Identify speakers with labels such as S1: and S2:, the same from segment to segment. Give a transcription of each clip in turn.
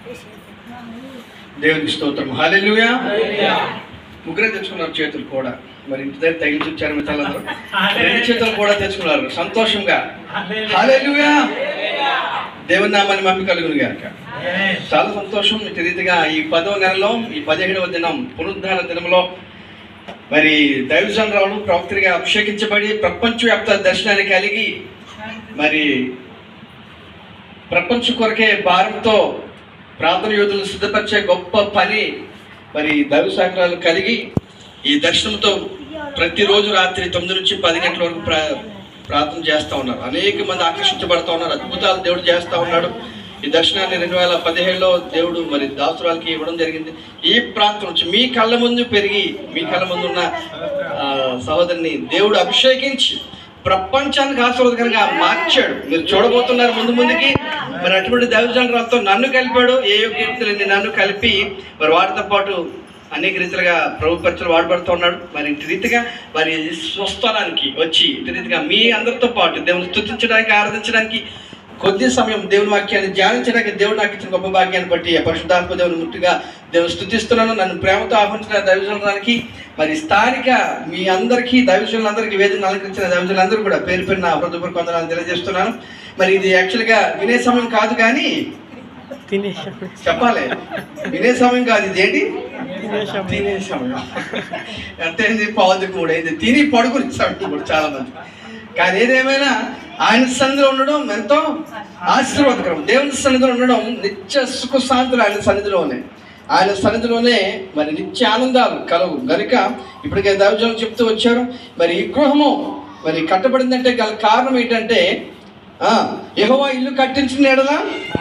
S1: దేవునికి స్తోత్రం హాలెలుయా ముగ్గురే తెచ్చుకున్నారు చేతులు కూడా మరి ఇంటి దగ్గర తగిలిచి వచ్చారు మిత్రులందరూ రెండు చేతులు కూడా తెచ్చుకున్నారు సంతోషంగా హాలెలుయా దేవుని నామాన్ని మమ్మీ కలుగును గాక చాలా సంతోషం ఇటు రీతిగా ఈ పదవ నెలలో ఈ పదిహేడవ దినం పునరుద్ధాన దినంలో మరి దైవజనరాలు ప్రవక్తగా అభిషేకించబడి ప్రపంచవ్యాప్త దర్శనాన్ని కలిగి మరి ప్రపంచ కొరకే భారంతో ప్రార్థన యోధులు సిద్ధపరిచే గొప్ప పని మరి దైవ సాగరాలు కలిగి ఈ దర్శనంతో ప్రతిరోజు రాత్రి తొమ్మిది నుంచి పది గంటల వరకు ప్రా ప్రార్థన చేస్తూ ఉన్నారు అనేక మంది ఆకర్షించబడతా ఉన్నారు అద్భుతాలు దేవుడు చేస్తూ ఉన్నాడు ఈ దర్శనాన్ని రెండు వేల పదిహేడులో దేవుడు మరి దాసురాలకి ఇవ్వడం జరిగింది ఈ ప్రాంతం నుంచి మీ కళ్ళ ముందు పెరిగి మీ కళ్ళ ముందు ఉన్న ఆ, సహోదరిని దేవుడు అభిషేకించి ప్రపంచానికి ఆశీర్వాదకరంగా మార్చాడు మీరు చూడబోతున్నారు ముందు ముందుకి మరి అటువంటి దైవజనరాలతో నన్ను కలిపాడు ఏ యోగ్యతలని నన్ను కలిపి మరి వారితో పాటు అనేక రీతిలుగా ప్రభు పరిచయం వాడబడుతూ ఉన్నాడు మరి ఇంటి రీతిగా మరి స్వస్థలానికి వచ్చి ఇంటి రీతిగా మీ అందరితో పాటు దేవుని స్తుతించడానికి ఆరాధించడానికి కొద్ది సమయం దేవుని వాక్యాన్ని ధ్యానించడానికి దేవుడు నాకు ఇచ్చిన గొప్ప భాగ్యాన్ని బట్టి ఆ పరిశుద్ధాత్మ దేవుని ముట్టుగా దేవుని స్తుతిస్తున్నాను నన్ను ప్రేమతో ఆహ్వానించిన దైవజనులకి మరి స్థానిక మీ అందరికీ దైవజనులందరికీ వేదికను అలంకరించిన దైవజనులందరూ కూడా పేరు పేరు నా హృదయపూర్వక వందనాలు తెలియజేస్తున్నాను మరి ఇది యాక్చువల్గా వినే సమయం కాదు కానీ చెప్పాలి వినే సమయం కాదు ఇది ఏంటి తినే సమయం ఎంత అయింది పావుదికి మూడు అయింది తిని పడుకునే సమయం కూడా చాలా మంది కానీ ఏదేమైనా ఆయన సన్నిధిలో ఉండడం ఎంతో ఆశీర్వాదకరం దేవుని సన్నిధిలో ఉండడం నిత్య సుఖ శాంతులు ఆయన సన్నిధిలోనే ఆయన సన్నిధిలోనే మరి నిత్య ఆనందాలు కలవు గనుక ఇప్పటికే దైవజనం చెప్తూ వచ్చారు మరి ఈ గృహము మరి కట్టబడిందంటే గల కారణం ఏంటంటే ఆ, యెహోవా ఇల్లు కట్టించిన ఎడలా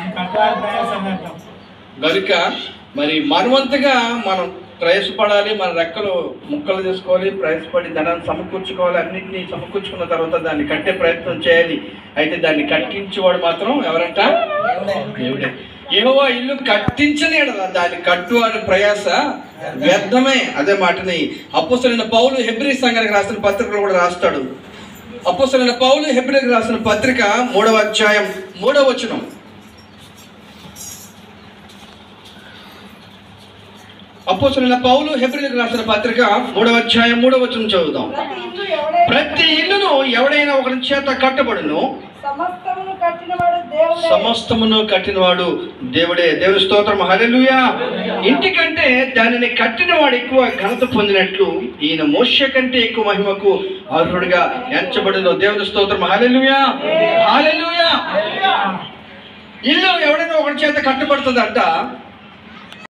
S1: గనుక మరి మనవంతగా మనం ప్రయాసపడాలి మన రెక్కలు ముక్కలు తీసుకోవాలి ప్రయాసపడి ధనాన్ని సమకూర్చుకోవాలి అన్నింటినీ సమకూర్చుకున్న తర్వాత దాన్ని కట్టే ప్రయత్నం చేయాలి అయితే దాన్ని కట్టించేవాడు మాత్రం ఎవరంట దేవుడే ఏవో ఇల్లు కట్టించని ఎడల దాన్ని కట్టు అనే ప్రయాస వ్యర్థమే అదే మాటని అప్పుసరైన పౌలు హెబ్రి సంఘానికి రాసిన పత్రికలు కూడా రాస్తాడు అప్పుసరైన పౌలు హెబ్రికి రాసిన పత్రిక మూడవ అధ్యాయం మూడవ వచనం అపోసరైన పౌలు హెబ్రిలకు రాసిన పత్రిక మూడవ అధ్యాయం మూడవ వచనం చదువుదాం
S2: ప్రతి ఇల్లు ఎవడైనా
S1: ప్రతి ఇల్లును ఎవడైనా ఒకరి చేత కట్టబడును
S2: సమస్తమును కట్టినవాడు దేవుడే
S1: సమస్తమును కట్టినవాడు దేవుడే దేవుని స్తోత్రం హల్లెలూయా ఇంటికంటే దానిని కట్టినవాడు ఎక్కువ ఘనత పొందినట్లు ఈయన మోష కంటే ఎక్కువ మహిమకు అర్హుడిగా ఎంచబడిన దేవుని స్తోత్రం హల్లెలూయా హల్లెలూయా ఇల్లు ఎవడైనా ఒకరి చేత కట్టబడుతుందంట